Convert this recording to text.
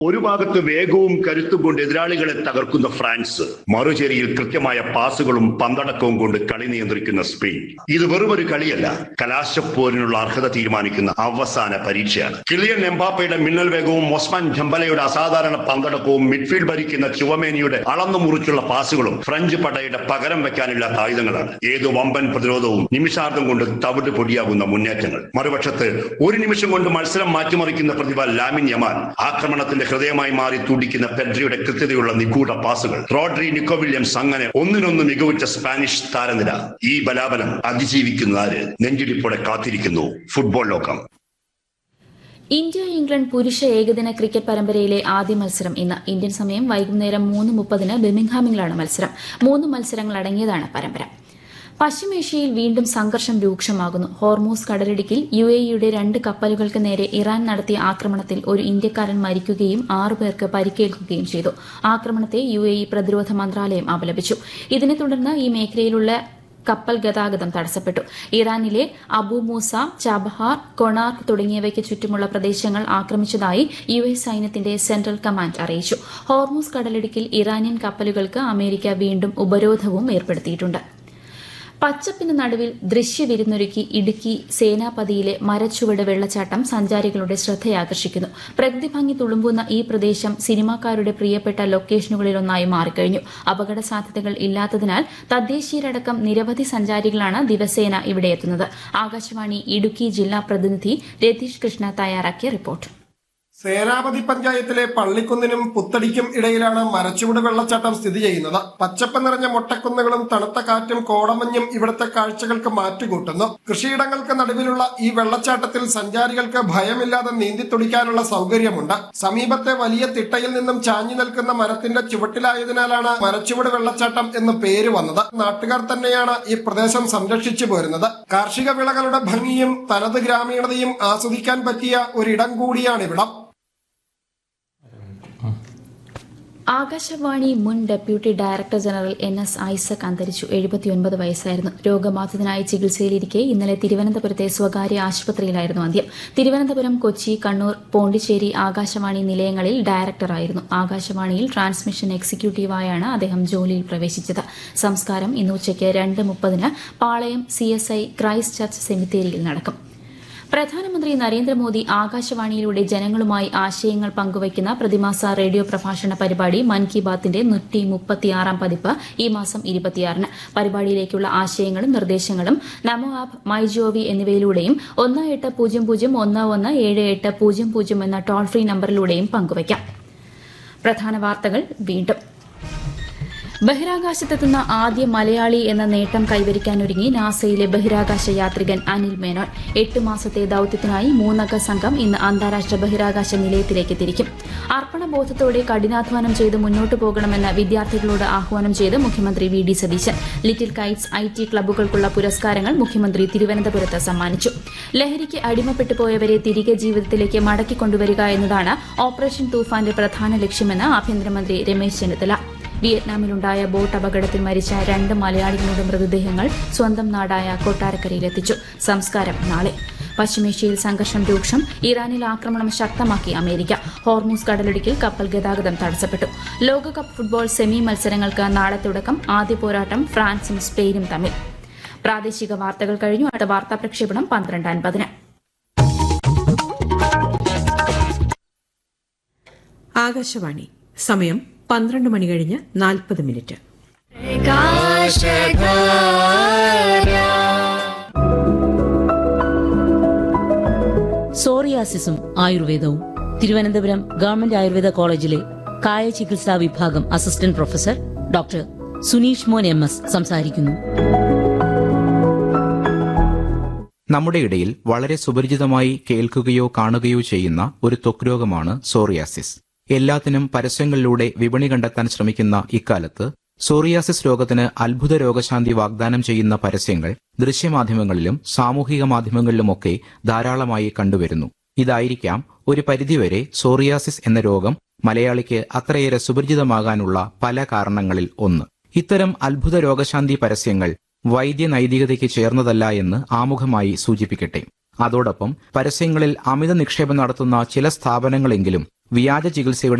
ഒരു ഭാഗത്ത് വേഗവും കരുത്തും കൊണ്ട് എതിരാളികളെ തകർക്കുന്ന ഫ്രാൻസ് മറുചേരിയിൽ കൃത്യമായ പാസുകളും പന്തടക്കവും കൊണ്ട് കളി നിയന്ത്രിക്കുന്ന സ്പെയിൻ ഇത് വെറും ഒരു കളിയല്ല കലാശപ്പോരിനുള്ള അർഹത തീരുമാനിക്കുന്ന അവസാന പരീക്ഷയാണ് കിളിയൻ എംബാപ്പയുടെ മിന്നൽ വേഗവും ഒസ്മാൻ ജംബലയുടെ അസാധാരണ പന്തടക്കവും മിഡ്ഫീൽഡ് ഭരിക്കുന്ന ചുവമേനിയുടെ അളന്നു മുറിച്ചുള്ള പാസുകളും ഫ്രഞ്ച് പടയുടെ പകരം വെക്കാനില്ലാത്ത ആയുധങ്ങളാണ് ഏത് വമ്പൻ പ്രതിരോധവും നിമിഷാർദ്ധം കൊണ്ട് തവിട് പൊടിയാകുന്ന മുന്നേറ്റങ്ങൾ മറുപക്ഷത്ത് ഒരു നിമിഷം കൊണ്ട് മത്സരം മാറ്റിമറിക്കുന്ന പ്രതിഭ ലാമിൻ യമാൻ ആക്രമണത്തിന്റെ ഹൃദയമായി മാറി തുടിക്കുന്ന പെഡ്രിയുടെ കൃത്യതയുള്ള നിഗൂഢ പാസുകൾ റോഡ്രി നിക്കോ വില്യംസ് അങ്ങനെ ഒന്നിനൊന്ന് മികവുറ്റ സ്പാനിഷ് താരനിര ഈ ബലാബലം അതിജീവിക്കുന്ന ആര് നെഞ്ചിടിപ്പോടെ കാത്തിരിക്കുന്നു ഫുട്ബോൾ ലോകം ഇന്ത്യ ഇംഗ്ലണ്ട് പുരുഷ ഏകദിന ക്രിക്കറ്റ് പരമ്പരയിലെ ആദ്യ മത്സരം ഇന്ന് ഇന്ത്യൻ സമയം വൈകുന്നേരം മൂന്ന് മുപ്പതിന് ബിമിംഗ്ഹാമിലാണ് മത്സരം മൂന്ന് മത്സരങ്ങൾ അടങ്ങിയതാണ് പരമ്പര പശ്ചിമേഷ്യയിൽ വീണ്ടും സംഘർഷം രൂക്ഷമാകുന്നു ഹോർമൂസ് കടലിടുക്കിൽ യു എയുടെ രണ്ട് കപ്പലുകൾക്ക് നേരെ ഇറാൻ നടത്തിയ ആക്രമണത്തിൽ ഒരു ഇന്ത്യക്കാരൻ മരിക്കുകയും ആറു പേർക്ക് പരിക്കേൽക്കുകയും ചെയ്തു ആക്രമണത്തെ യു എ പ്രതിരോധ മന്ത്രാലയം അപലപിച്ചു ഇതിനെ തുടർന്ന് ഈ മേഖലയിലുള്ള കപ്പൽ ഗതാഗതം തടസ്സപ്പെട്ടു ഇറാനിലെ അബു മൂസ ചബഹാർ കൊണാർക്ക് തുടങ്ങിയവയ്ക്ക് ചുറ്റുമുള്ള പ്രദേശങ്ങൾ ആക്രമിച്ചതായി യു എസ് സൈന്യത്തിന്റെ സെൻട്രൽ കമാൻഡ് അറിയിച്ചു ഹോർമൂസ് കടലിടുക്കിൽ ഇറാനിയൻ കപ്പലുകൾക്ക് അമേരിക്ക വീണ്ടും ഉപരോധവും ഏർപ്പെടുത്തിയിട്ടുണ്ട് പച്ചപ്പിന് നടുവിൽ ദൃശ്യവിരുന്നൊരുക്കി ഇടുക്കി സേനാപതിയിലെ മരച്ചുവട് വെള്ളച്ചാട്ടം സഞ്ചാരികളുടെ ശ്രദ്ധയാകർഷിക്കുന്നു പ്രകൃതി ഭംഗി തുളുമ്പുന്ന ഈ പ്രദേശം സിനിമാക്കാരുടെ പ്രിയപ്പെട്ട ലൊക്കേഷനുകളിലൊന്നായി മാറിക്കഴിഞ്ഞു അപകട സാധ്യതകൾ ഇല്ലാത്തതിനാൽ തദ്ദേശീയരടക്കം നിരവധി സഞ്ചാരികളാണ് ദിവസേന ഇവിടെ എത്തുന്നത് ആകാശവാണി ഇടുക്കി ജില്ലാ പ്രതിനിധി രതീഷ് കൃഷ്ണ തയ്യാറാക്കിയ റിപ്പോർട്ട് സേനാപതി പഞ്ചായത്തിലെ പള്ളിക്കുന്നിനും പുത്തടിക്കും ഇടയിലാണ് മരച്ചുവട് വെള്ളച്ചാട്ടം സ്ഥിതി ചെയ്യുന്നത് പച്ചപ്പ് നിറഞ്ഞ മൊട്ടക്കുന്നുകളും തണുത്ത കാറ്റും കോടമഞ്ഞും ഇവിടുത്തെ കാഴ്ചകൾക്ക് മാറ്റുകൂട്ടുന്നു കൃഷിയിടങ്ങൾക്ക് നടുവിലുള്ള ഈ വെള്ളച്ചാട്ടത്തിൽ സഞ്ചാരികൾക്ക് ഭയമില്ലാതെ നീന്തിത്തുടിക്കാനുള്ള സൗകര്യമുണ്ട് സമീപത്തെ വലിയ തിട്ടയിൽ നിന്നും ചാഞ്ഞു നിൽക്കുന്ന മരത്തിന്റെ ചുവട്ടിലായതിനാലാണ് മരച്ചുവട് വെള്ളച്ചാട്ടം എന്ന് പേര് വന്നത് നാട്ടുകാർ തന്നെയാണ് ഈ പ്രദേശം സംരക്ഷിച്ചു പോരുന്നത് കാർഷിക വിളകളുടെ ഭംഗിയും തനത് ഗ്രാമീണതയും ആസ്വദിക്കാൻ പറ്റിയ ഒരിടം കൂടിയാണിവിടം ആകാശവാണി മുൻ deputy director general N S Isaac അന്തരിച്ചു എഴുപത്തിയൊൻപത് വയസ്സായിരുന്നു രോഗബാധിതനായി ചികിത്സയിലിരിക്കെ ഇന്നലെ തിരുവനന്തപുരത്തെ സ്വകാര്യ ആശുപത്രിയിലായിരുന്നു അന്ത്യം തിരുവനന്തപുരം കൊച്ചി കണ്ണൂർ പോണ്ടിച്ചേരി ആകാശവാണി നിലയങ്ങളിൽ ഡയറക്ടറായിരുന്നു ആകാശവാണിയിൽ ട്രാൻസ്മിഷൻ എക്സിക്യൂട്ടീവായാണ് അദ്ദേഹം ജോലിയിൽ പ്രവേശിച്ചത് സംസ്കാരം ഇന്ന് ഉച്ചയ്ക്ക് രണ്ട് മുപ്പതിന് Palayam C S I Christ church സെമിത്തേരിയിൽ നടക്കും പ്രധാനമന്ത്രി നരേന്ദ്രമോദി ആകാശവാണിയിലൂടെ ജനങ്ങളുമായി ആശയങ്ങൾ പങ്കുവയ്ക്കുന്ന പ്രതിമാസ റേഡിയോ പ്രഭാഷണ പരിപാടി മൻ കി ബാത്തിന്റെ നൂറ്റി മുപ്പത്തിയാറാം പതിപ്പ് ഈ മാസം ഇരുപത്തിയാറിന് പരിപാടിയിലേക്കുള്ള ആശയങ്ങളും നിർദ്ദേശങ്ങളും നമോ ആപ്പ് മൈ ജോവി എന്നിവയിലൂടെയും ഒന്ന് എട്ട് പൂജ്യം പൂജ്യം ഒന്ന് ഒന്ന് ഏഴ് എട്ട് പൂജ്യം പൂജ്യം എന്ന ടോൾ ഫ്രീ നമ്പറിലൂടെയും പങ്കുവയ്ക്കാം പ്രധാന വാർത്തകൾ വീണ്ടും ബഹിരാകാശത്തെത്തുന്ന ആദ്യ മലയാളി എന്ന നേട്ടം കൈവരിക്കാനൊരുങ്ങി നാസയിലെ ബഹിരാകാശ യാത്രികൻ അനിൽ മേനോൻ എട്ട് മാസത്തെ ദൌത്യത്തിനായി മൂന്നംഗ സംഘം ഇന്ന് അന്താരാഷ്ട്ര ബഹിരാകാശ നിലയത്തിലേക്ക് തിരിക്കും അർപ്പണബോധത്തോടെ കഠിനാധ്വാനം ചെയ്ത് മുന്നോട്ടു പോകണമെന്ന് വിദ്യാർത്ഥികളോട് ആഹ്വാനം ചെയ്ത് മുഖ്യമന്ത്രി V D Satheesan little kites I T ക്ലബ്ബുകൾക്കുള്ള പുരസ്കാരങ്ങൾ മുഖ്യമന്ത്രി തിരുവനന്തപുരത്ത് സമ്മാനിച്ചു ലഹരിക്ക് അടിമപ്പെട്ടു പോയവരെ തിരികെ ജീവിതത്തിലേക്ക് മടക്കിക്കൊണ്ടുവരിക എന്നതാണ് ഓപ്പറേഷൻ തൂഫാന്റെ പ്രധാന ലക്ഷ്യമെന്ന് ആഭ്യന്തരമന്ത്രി രമേശ് ചെന്നിത്തല വിയറ്റ്നാമിലുണ്ടായ ബോട്ട് അപകടത്തിൽ മരിച്ച രണ്ട് മലയാളികളുടെ മൃതദേഹങ്ങൾ സ്വന്തം നാടായ കൊട്ടാരക്കരയിലെത്തിച്ചു സംസ്കാരം നാളെ പശ്ചിമേഷ്യയിൽ സംഘർഷം രൂക്ഷം ഇറാനിൽ ആക്രമണം ശക്തമാക്കി അമേരിക്ക ഹോർമൂസ് കടലിടുക്കിൽ കപ്പൽ ഗതാഗതം തടസ്സപ്പെട്ടു ലോകകപ്പ് ഫുട്ബോൾ സെമി മത്സരങ്ങൾക്ക് നാളെ തുടക്കം ആദ്യ പോരാട്ടം ഫ്രാൻസും സ്പെയിനും തമ്മിൽ പ്രാദേശിക വാർത്തകൾ കഴിഞ്ഞു അടുത്ത വാർത്താ പ്രക്ഷേപണം പന്ത്രണ്ട് അൻപതിന് ആകാശവാണി സമയം പന്ത്രണ്ട് മണി കഴിഞ്ഞ് നാൽപ്പത് മിനിറ്റ് സോറിയാസിസും ആയുർവേദവും തിരുവനന്തപുരം ഗവൺമെന്റ് ആയുർവേദ കോളേജിലെ കായ ചികിത്സാ വിഭാഗം അസിസ്റ്റന്റ് പ്രൊഫസർ ഡോക്ടർ സുനീഷ് മോൻ എം എസ് സംസാരിക്കുന്നു നമ്മുടെ ഇടയിൽ വളരെ സുപരിചിതമായി കേൾക്കുകയോ കാണുകയോ ചെയ്യുന്ന ഒരു ത്വക്ക് രോഗമാണ് സോറിയാസിസ് എല്ലാത്തിനും പരസ്യങ്ങളിലൂടെ വിപണി കണ്ടെത്താൻ ശ്രമിക്കുന്ന ഇക്കാലത്ത് സോറിയാസിസ് രോഗത്തിന് അത്ഭുത രോഗശാന്തി വാഗ്ദാനം ചെയ്യുന്ന പരസ്യങ്ങൾ ദൃശ്യമാധ്യമങ്ങളിലും സാമൂഹിക മാധ്യമങ്ങളിലുമൊക്കെ ധാരാളമായി കണ്ടുവരുന്നു ഇതായിരിക്കാം ഒരു പരിധിവരെ സോറിയാസിസ് എന്ന രോഗം മലയാളിക്ക് അത്രയേറെ സുപരിചിതമാകാനുള്ള പല കാരണങ്ങളിൽ ഒന്ന് ഇത്തരം അത്ഭുത രോഗശാന്തി പരസ്യങ്ങൾ വൈദ്യ നൈതികതയ്ക്ക് ചേർന്നതല്ല എന്ന് ആമുഖമായി സൂചിപ്പിക്കട്ടെ അതോടൊപ്പം പരസ്യങ്ങളിൽ അമിത നിക്ഷേപം നടത്തുന്ന ചില സ്ഥാപനങ്ങളെങ്കിലും വ്യാജ ചികിത്സയുടെ